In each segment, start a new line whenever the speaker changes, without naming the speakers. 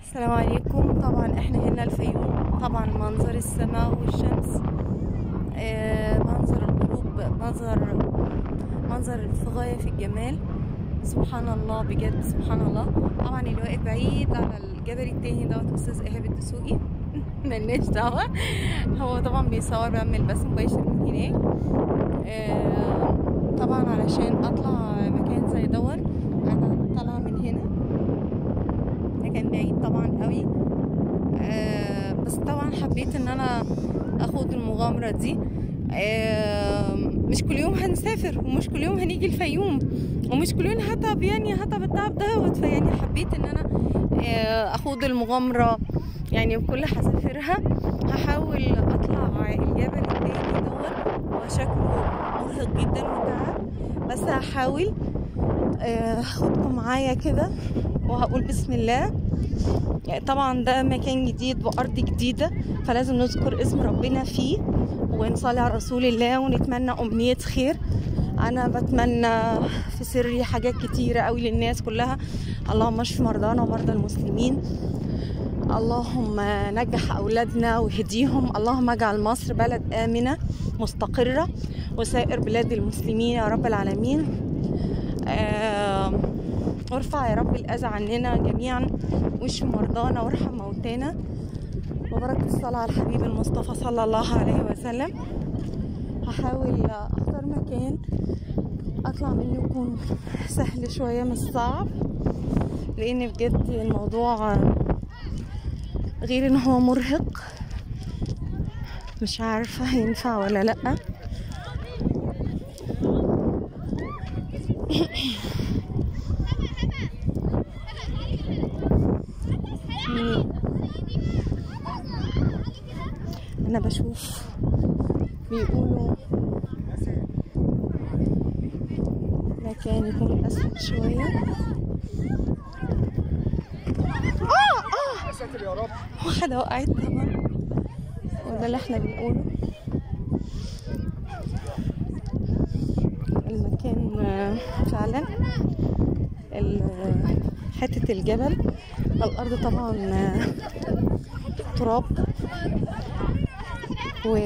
السلام عليكم طبعا احنا هنا الفيوم طبعا منظر السماء والشمس آه، منظر الغروب منظر منظر في غاية في الجمال سبحان الله بجد سبحان الله طبعا اللي واقف بعيد على الجبل التاني دوت استاذ ايهاب الدسوقي ملناش دعوة هو طبعا بيصور بيعمل بث مباشر من هناك آه، طبعا علشان اطلع مكان زي دوت انا طالعة من هنا مكان بعيد طبعا قوي آه بس طبعا حبيت ان انا اخد المغامرة دي آه مش كل يوم هنسافر ومش كل يوم هنيجي الفيوم ومش كل يوم هتعب يعني هتعب التعب دوت فيعني حبيت ان انا آه اخد المغامرة يعني بكل حذافيرها هحاول اطلع الجبل التاني دوت وشكله مرهق جدا وتعب بس هحاول آه، اخدكم معايا كده وهقول بسم الله يعني طبعا ده مكان جديد وارض جديده فلازم نذكر اسم ربنا فيه ونصلي على رسول الله ونتمنى امنيه خير انا بتمنى في سري حاجات كتيره قوي للناس كلها اللهم اشف مرضانا ومرضى المسلمين اللهم نجح اولادنا واهديهم اللهم اجعل مصر بلد امنه مستقره وسائر بلاد المسلمين يا رب العالمين آه، وارفع يا رب الأذى عننا جميعا واشف مرضانا وارحم موتانا وبركة الصلاة على الحبيب المصطفى صلى الله عليه وسلم هحاول اختار مكان اطلع منه يكون سهل شوية مش صعب لان بجد الموضوع غير ان هو مرهق مش عارفة هينفع ولا لأ انا بشوف بيقولوا مكان يكون اسود شويه اه اه
ساتر يا رب
واحده وقعت طبعا وده اللي احنا بنقوله المكان آه، فعلا ال- حتة الجبل الأرض طبعا آه، تراب و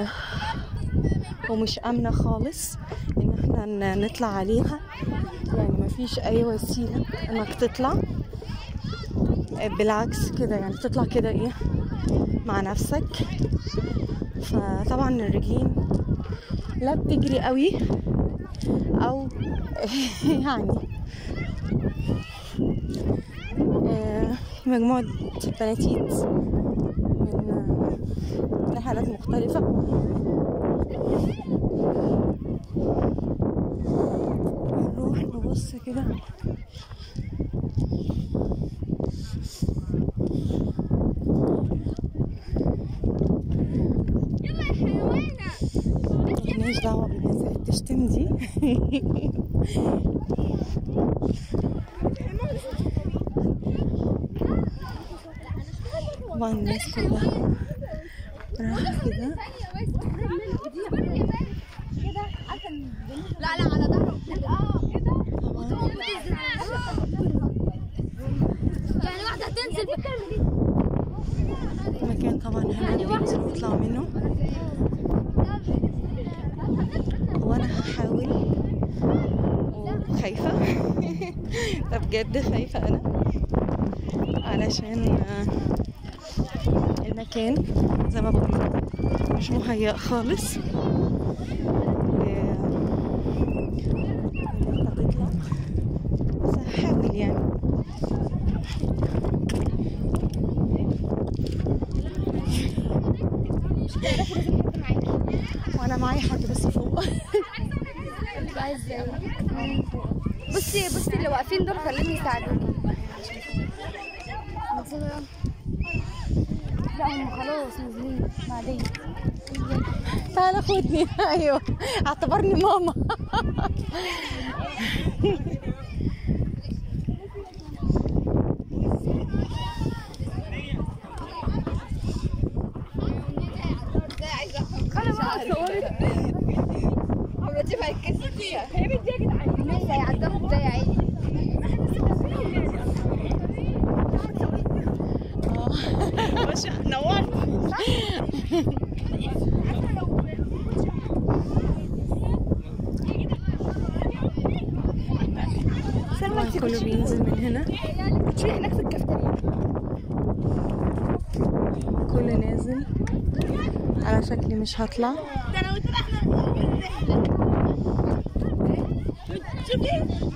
ومش آمنة خالص إن احنا ن- نطلع عليها يعني مفيش أي وسيلة إنك تطلع آه، بالعكس كده يعني تطلع كده إيه مع نفسك فطبعا الرجلين لا بتجري قوي او يعني آه، مجموعة بناتيت من آه، رحلات مختلفة نروح نبص كده ملناش دعوة بالناس اللي بتشتم دي طبعا الناس كلها رايحة كده
لا لا على ظهره اه
طبعا
يعني واحدة تنزل
مكان طبعا هنا بينزل ويطلع منه وانا هحاول وخايفة ده بجد خايفة انا علشان آه، المكان زي ما بقول مش مهيأ خالص و- إن انت تطلع بس هحاول يعني وانا معايا حد بس فوق
بصي بصي اللي واقفين دول خليهم يساعدوكي لا هم خلاص نازلين بعدين
تعالى خدني ايوه اعتبرني ماما
انا بقى صورت عمرتي ما هتكسر فيها هي بدي يا جدعان الناس هيعدهم ازاي يا عيني
شاء نورت طبعا كله بينزل من هنا
شوي هناك في الكافتيريا
كله نازل على شكلي مش هطلع
ده انا قلت احنا شوفي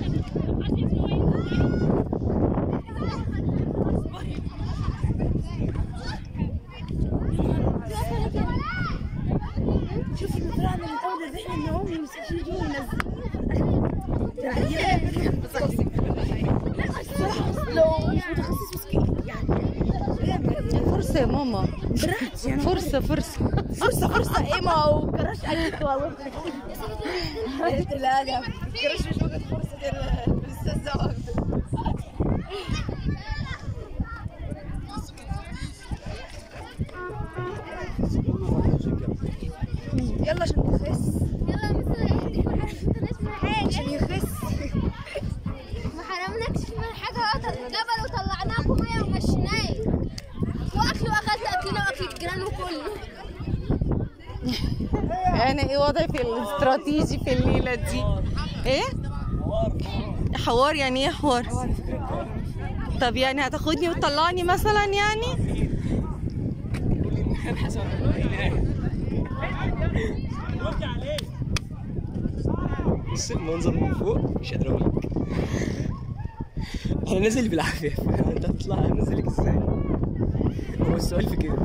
شوف اللي طلعنا من اول ده احنا نقوم يمسكوا يجوا ينزلوا لا الصراحه لو مش متخصص مسكين يعني
فرصة يا ماما
برات يعني
فرصة فرصة
فرصة فرصة ايه ما هو كراش قلت والله قلت لا لا كراش مش وقت فرصة الاستاذ زواج يلا عشان يخس
يلا مثلا
عشان يخس
ما حرمناكش من حاجة قطر الجبل وطلعناكم مية ومشيناك واكل واخدت اكلنا واكل الجيران وكله
انا ايه وضعي في الاستراتيجي في الليلة دي ايه حوار يعني ايه حوار طب يعني هتاخدني وتطلعني مثلا يعني
بص المنظر من فوق مش قادر اقول لك انا نازل بالعافيه انت هتطلع انزلك ازاي هو السؤال في كده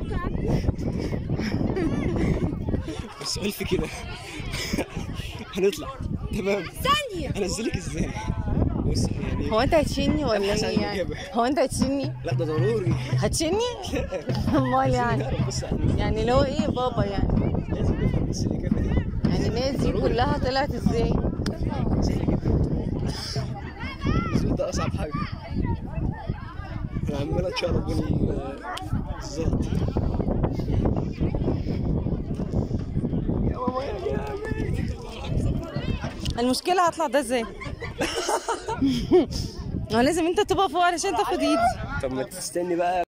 السؤال في كده هنطلع تمام ثانية انزلك ازاي بص يعني
هو انت هتشيلني ولا
أبحث عن
ايه يعني
الإجابة.
هو انت هتشيلني
لا ده ضروري
هتشيلني امال يعني
نعرف بص يعني
يعني لو ايه بابا يعني
لازم نفهم بس الاجابه دي
يعني الناس دي كلها طلعت ازاي
سهل جدا النزول ده اصعب حاجه انا عمال اتشرب من الزلط يا ماما يا جامد
المشكلة هطلع ده ازاي هو لازم انت تبقى فوق علشان تاخد ايدي
طب ما تستني بقى